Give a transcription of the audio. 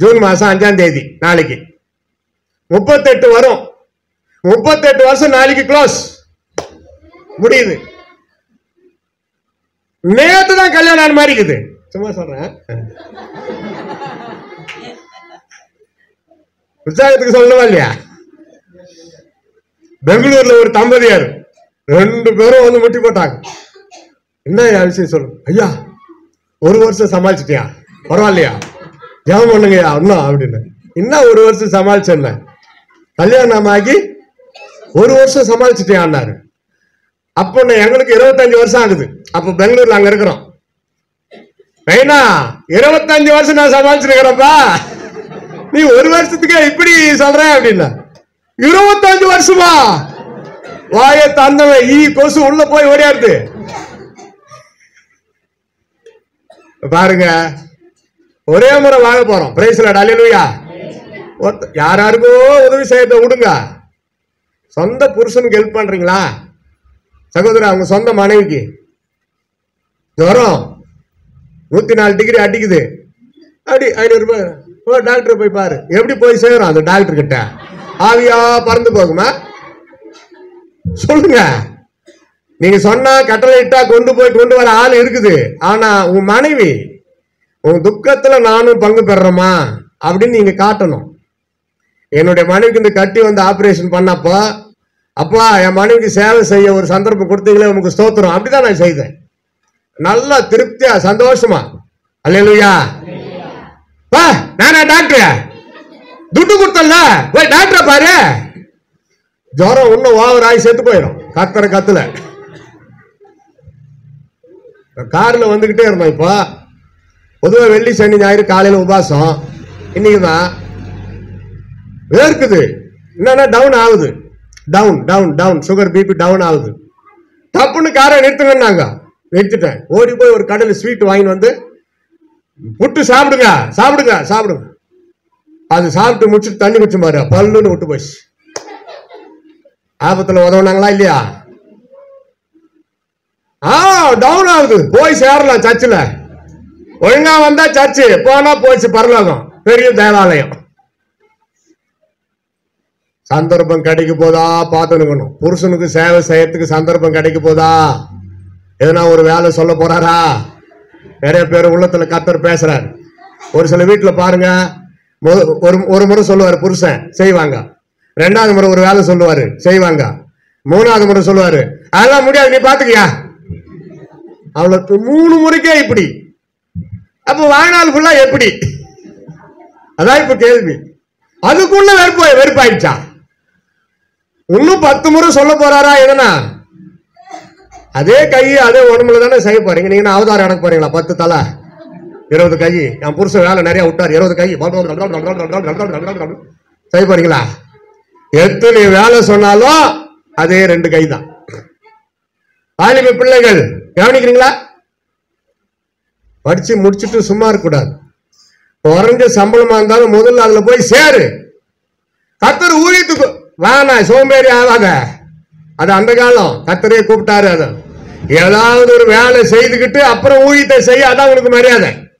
June மாசம் அஞ்சாம் தேதி நாளைக்கு முப்பத்தெட்டு வரும் முப்பத்தெட்டு வருஷம் நாளைக்கு க்ளோஸ் முடியுது நேத்து தான் கல்யாணம் ஆன மாதிரி இருக்குது சும்மா சொல்றேன் உற்சாகத்துக்கு சொல்லணுமா இல்லையா பெங்களூர்ல ஒரு தம்பதியார் ரெண்டு பேரும் வந்து முட்டி போட்டாங்க என்ன ஐயா விஷயம் சொல்லு ஐயா ஒரு வருஷம் சமாளிச்சிட்டியா பரவாயில்லையா ஜெபம் பண்ணுங்கய்யா இன்னும் அப்படின்னு என்ன ஒரு வருஷம் சமாளிச்சேன் கல்யாணம் ஆகி ஒரு வருஷம் சமாளிச்சிட்டியான்னாரு அப்போ நான் எங்களுக்கு இருபத்தஞ்சு வருஷம் ஆகுது அப்போ பெங்களூர்ல அங்க இருக்கிறோம் ஐனா இருபத்தஞ்சு வருஷம் நான் சமாளிச்சிருக்கிறப்பா நீ ஒரு வருஷத்துக்கே இப்படி சொல்ற அப்படின்னா இருபத்தஞ்சு வருஷமா வாய தந்தவன் ஈ கொசு உள்ள போய் ஓடியாருது பாருங்க ஒரே முறை வாழ போறோம் பிரைஸ்ல அலையலுயா யாராருக்கோ உதவி செய்யறத விடுங்க சொந்த புருஷனுக்கு ஹெல்ப் பண்றீங்களா சகோதரா அவங்க சொந்த மனைவிக்கு ஜுரம் நூத்தி நாலு டிகிரி அடிக்குது அப்படி ஐநூறு ரூபாய் ஓ டாக்டர் போய் பாரு எப்படி போய் சேரும் அந்த டாக்டர் கிட்ட ஆவியா பறந்து போகுமா சொல்லுங்க நீங்க சொன்னா கட்டளை இட்டா கொண்டு போய் கொண்டு வர ஆள் இருக்குது ஆனா உன் மனைவி உன் துக்கத்துல நானும் பங்கு பெறமா அப்படின்னு நீங்க காட்டணும் என்னுடைய மனைவிக்கு இந்த கட்டி வந்து ஆபரேஷன் பண்ணப்போ அப்பா என் மனைவிக்கு சேவை செய்ய ஒரு சந்தர்ப்பம் கொடுத்தீங்களே உனக்கு ஸ்தோத்திரம் அப்படிதான் நான் செய்தேன் நல்லா திருப்தியா சந்தோஷமா அல்லேலூயா வா நானா டாக்டர் துட்டு கொடுத்தல போய் டாக்டரை பாரு ஜுரம் இன்னும் ஓவர் ஆகி செத்து போயிடும் கத்துற கத்துல கார்ல வந்துகிட்டே இருந்தோம் இப்போ பொதுவா வெள்ளி சனி ஞாயிறு காலையில உபாசம் இன்னைக்கு தான் வேர்க்குது என்னன்னா டவுன் ஆகுது down down down sugar BP down ஆகுது தப்புன்னு காரை நிறுத்துங்கன்னாங்க நிறுத்திட்டேன் ஓடி போய் ஒரு கடையில் ஸ்வீட் வாங்கிட்டு வந்து புட்டு சாப்பிடுங்க சாப்பிடுங்க சாப்பிடுங்க அது சாப்பிட்டு முடிச்சுட்டு தண்ணி குடிச்சு பாரு பல்லுன்னு விட்டு போச்சு ஆபத்துல உதவுனாங்களா இல்லையா ஆ டவுன் ஆகுது போய் சேரலாம் சர்ச்சில் ஒழுங்கா வந்தா சர்ச்சு போனா போச்சு பரலோகம் பெரிய தேவாலயம் சந்தர்ப்பம் கிடைக்க போதா பார்த்துக்கணும் புருஷனுக்கு சேவை செய்யறதுக்கு சந்தர்ப்பம் கிடைக்க போதா எதனா ஒரு வேலை சொல்ல போறாரா நிறைய பேர் உள்ளத்துல கத்தர் பேசுறாரு ஒரு சில வீட்டுல பாருங்க மொ- ஒரு ஒரு முறை சொல்லுவாரு புருஷன் செய்வாங்க ரெண்டாவது முறை ஒரு வேலை சொல்லுவாரு செய்வாங்க மூணாவது முறை சொல்லுவாரு அதெல்லாம் முடியாது நீ பாத்துக்கியா அவளுக்கு மூணு முறைக்கே இப்படி அப்ப வாழ்நாள் ஃபுல்லா எப்படி அதான் இப்ப கேள்வி அதுக்குள்ள வெறுப்பு வெறுப்பாயிடுச்சா இன்னும் பத்து முறை சொல்ல போறாரா எதனா அதே கை அதே உடம்புல தானே செய்ய போறீங்க நீங்க என்ன அவதாரம் எடுக்க போறீங்களா பத்து தலை இருபது கை என் புருஷன் வேலை நிறைய விட்டார் இருபது கை செய்ய போறீங்களா எத்தனை வேலை சொன்னாலும் அதே ரெண்டு கை தான் வாலிப பிள்ளைகள் கவனிக்கிறீங்களா படிச்சு முடிச்சுட்டு சும்மா இருக்கக்கூடாது குறைஞ்ச சம்பளமா இருந்தாலும் முதல்ல அதுல போய் சேரு கத்தர் ஊழியத்துக்கு வேணா சோம்பேறி ஆகாத அது அந்த காலம் கத்தரே கூப்பிட்டாரு அது ஏதாவது ஒரு வேலை செய்துக்கிட்டு அப்புறம் ஊழியத்தை செய்ய அதான் உனக்கு மரியாதை